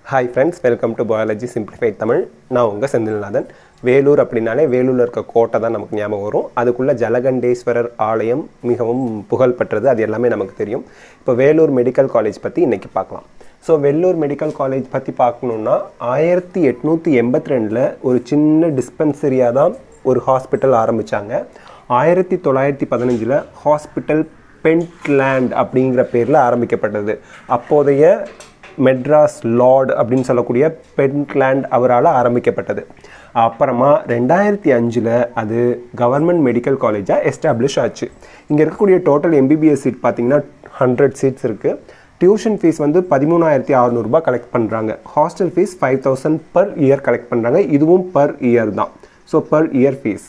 hi friends welcome to biology simplified Tamil நான் உங்கள் செந்தில்நாதன் வேலூர் அப்படின்னாலே வேலூரில் இருக்க கோட்டை தான் நமக்கு ஞாபகம் வரும் அதுக்குள்ளே ஜலகண்டேஸ்வரர் ஆலயம் மிகவும் புகழ்பெற்றது அது எல்லாமே நமக்கு தெரியும் இப்போ வேலூர் மெடிக்கல் காலேஜ் பற்றி இன்றைக்கி பார்க்கலாம் ஸோ வெள்ளூர் மெடிக்கல் காலேஜ் பற்றி பார்க்கணுன்னா ஆயிரத்தி எட்நூற்றி எண்பத்தி ரெண்டில் ஒரு சின்ன டிஸ்பென்சரியாக தான் ஒரு ஹாஸ்பிட்டல் ஆரம்பித்தாங்க ஆயிரத்தி தொள்ளாயிரத்தி பதினஞ்சில் ஹாஸ்பிட்டல் பென்ட்லேண்ட் அப்படிங்கிற பேரில் ஆரம்பிக்கப்பட்டது அப்போதைய மெட்ராஸ் லார்ட் அப்படின்னு சொல்லக்கூடிய பென்ட்லேண்ட் அவரால் ஆரம்பிக்கப்பட்டது அப்புறமா ரெண்டாயிரத்தி அஞ்சில் அது கவர்மெண்ட் மெடிக்கல் காலேஜாக எஸ்டாப்ளிஷ் ஆச்சு இங்கே இருக்கக்கூடிய டோட்டல் எம்பிபிஎஸ் சீட் பார்த்தீங்கன்னா ஹண்ட்ரட் சீட்ஸ் இருக்குது டியூஷன் ஃபீஸ் வந்து பதிமூணாயிரத்தி அறநூறுபா கலெக்ட் பண்ணுறாங்க hostel fees five thousand per year collect பண்ணுறாங்க இதுவும் பர் இயர் தான் so per year fees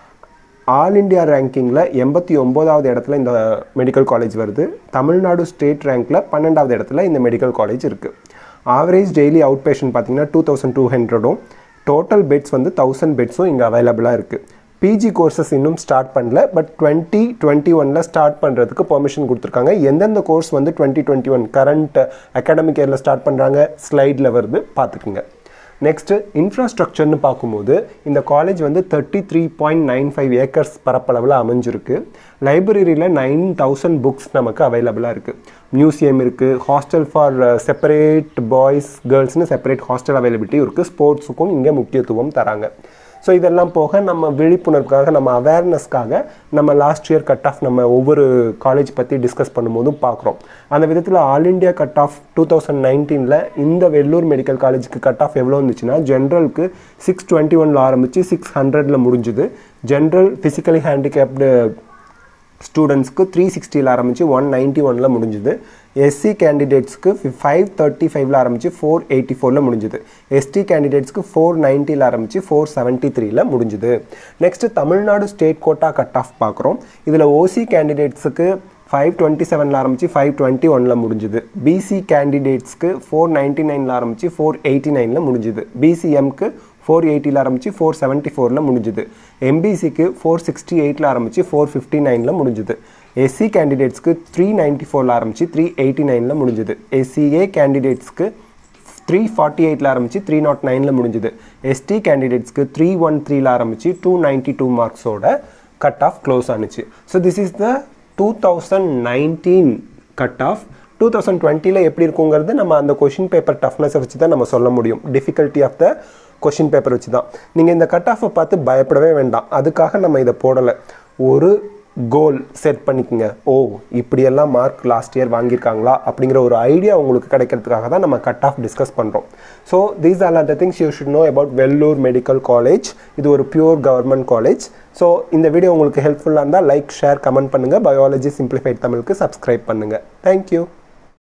all India ரேங்கிங்கில் எண்பத்தி ஒம்போதாவது இடத்துல இந்த மெடிக்கல் காலேஜ் வருது தமிழ்நாடு ஸ்டேட் ரேங்க்கில் பன்னெண்டாவது இடத்துல இந்த மெடிக்கல் காலேஜ் இருக்குது ஆவரேஜ் டெய்லி அவுட் பேஷண்ட் பார்த்தீங்கன்னா டூ தௌசண்ட் டூ ஹண்ட்ரடும் டோட்டல் பெட்ஸ் வந்து தௌசண்ட் பெட்ஸும் இங்கே அவைலபிளாக இருக்குது பிஜி கோர்சஸ் இன்னும் ஸ்டார்ட் பண்ணல பட் டுவெண்ட்டி டுவெண்ட்டி ஒனில் ஸ்டார்ட் பண்ணுறதுக்கு பெர்மிஷன் கொடுத்துருக்காங்க எந்தெந்த கோர்ஸ் வந்து twenty twenty one current academic இயரில் ஸ்டார்ட் பண்ணுறாங்க ஸ்லைடில் வருது பார்த்துக்குங்க நெக்ஸ்ட்டு இன்ஃப்ராஸ்ட்ரக்சர்னு பார்க்கும்போது இந்த காலேஜ் வந்து thirty three point nine five acres பரப்பளவில் அமைஞ்சிருக்கு லைப்ரரியில் நைன் தௌசண்ட் புக்ஸ் நமக்கு அவைலபிளாக இருக்குது மியூசியம் இருக்குது ஹாஸ்டல் ஃபார் செப்பரேட் பாய்ஸ் கேர்ள்ஸ்னு செப்பரேட் ஹாஸ்டல் அவைலபிலிட்டி இருக்குது ஸ்போர்ட்ஸுக்கும் இங்கே முக்கியத்துவம் தராங்க ஸோ இதெல்லாம் போக நம்ம விழிப்புணர்வுக்காக நம்ம அவேர்னஸ்க்காக நம்ம லாஸ்ட் இயர் கட் ஆஃப் நம்ம ஒவ்வொரு காலேஜ் பற்றி டிஸ்கஸ் பண்ணும்போதும் பார்க்குறோம் அந்த விதத்தில் all India cut off two thousand நைன்டீனில் இந்த வெள்ளூர் மெடிக்கல் காலேஜுக்கு கட் ஆஃப் எவ்வளோ இருந்துச்சுன்னா ஜென்ரலுக்கு சிக்ஸ் டுவெண்ட்டி ஒனில் ஆரம்பித்து சிக்ஸ் ஹண்ட்ரடில் முடிஞ்சுது ஜென்ரல் ஃபிசிக்கலி ஹேண்டிகேப்டு ஸ்டூடெண்ட்ஸ்க்கு த்ரீ சிக்ஸ்டியில் ஆரம்பித்து ஒன் நைன்ட்டி ஒனில் முடிஞ்சுது எஸ்சி கேண்டிடேட்ஸ்க்கு ஃபைவ் தேர்ட்டி ஃபைவ்ல ஆரம்பித்து ஃபோர் எயிட்டி ஃபோரில் முடிஞ்சுது எஸ்டி கேண்டிடேட்ஸ்க்கு ஃபோர் நைன்ட்டியில் ஆரம்பித்து ஃபோர் செவன்ட்டி த்ரீல முடிஞ்சுது next Tamil Nadu state quota cut off பார்க்குறோம் இதில் ஓசி கேண்டிடேட்ஸுக்கு ஃபைவ் டுவெண்ட்டி செவனில் ஆரம்பித்து ஃபைவ் டுவெண்ட்டி ஒனில் முடிஞ்சுது பிசி கேண்டிடேட்ஸ்க்கு ஃபோர் நைன்ட்டி நைனில் ஆரம்பித்து ஃபோர் எயிட்டி நைனில் முடிஞ்சுது பிசிஎம்க்கு ஃபோர் எயிட்டியில் ஆரம்பித்து ஃபோர் செவன்ட்டி ஃபோரில் முடிஞ்சுது எம்பிசிக்கு ஃபோர் சிக்ஸ்டி எயிட்டில் ஆரம்பித்து ஃபோர் ஃபிஃப்டி நைனில் முடிஞ்சுது எஸ்சி கேண்டிடேட்ஸ்க்கு த்ரீ நைன்ட்டி ஃபோரில் ஆரம்பித்து த்ரீ எயிட்டி நைனில் முடிஞ்சுது எஸ்சிஏ கேண்டிடேட்ஸ்க்கு த்ரீ ஃபார்ட்டி எயிட்டில் ஆரம்பித்து த்ரீ நாட் நைனில் முடிஞ்சுது எஸ்டி கேண்டிடேட்ஸ்க்கு த்ரீ ஒன் த்ரீல ஆரம்பித்து டூ நைன்ட்டி டூ மார்க்ஸோட கட் ஆஃப் க்ளோஸ் ஆனிச்சு so this is the two thousand nineteen cut off two thousand டுவெண்ட்டியில் எப்படி இருக்குங்கிறது நம்ம அந்த கொஷின் பேப்பர் டஃப்னஸை வச்சு தான் நம்ம சொல்ல முடியும் difficulty of the question paper வச்சு தான் நீங்கள் இந்த கட் ஆஃபை பார்த்து பயப்படவே வேண்டாம் அதுக்காக நம்ம இதை போடலை ஒரு கோல் செட் பண்ணிக்கோங்க ஓ இப்படியெல்லாம் மார்க் லாஸ்ட் இயர் வாங்கியிருக்காங்களா அப்படிங்கிற ஒரு ஐடியா உங்களுக்கு கிடைக்கிறதுக்காக தான் நம்ம கட் ஆஃப் டிஸ்கஸ் பண்ணுறோம் so these are the things you should know about Vellore medical college இது ஒரு பியூர் கவர்மெண்ட் காலேஜ் ஸோ இந்த வீடியோ உங்களுக்கு ஹெல்ப்ஃபுல்லாக இருந்தால் லைக் ஷேர் கமெண்ட் பண்ணுங்கள் பயாலஜி சிம்பிளிஃபைட் தமிழுக்கு சப்ஸ்கிரைப் பண்ணுங்கள் தேங்க்யூ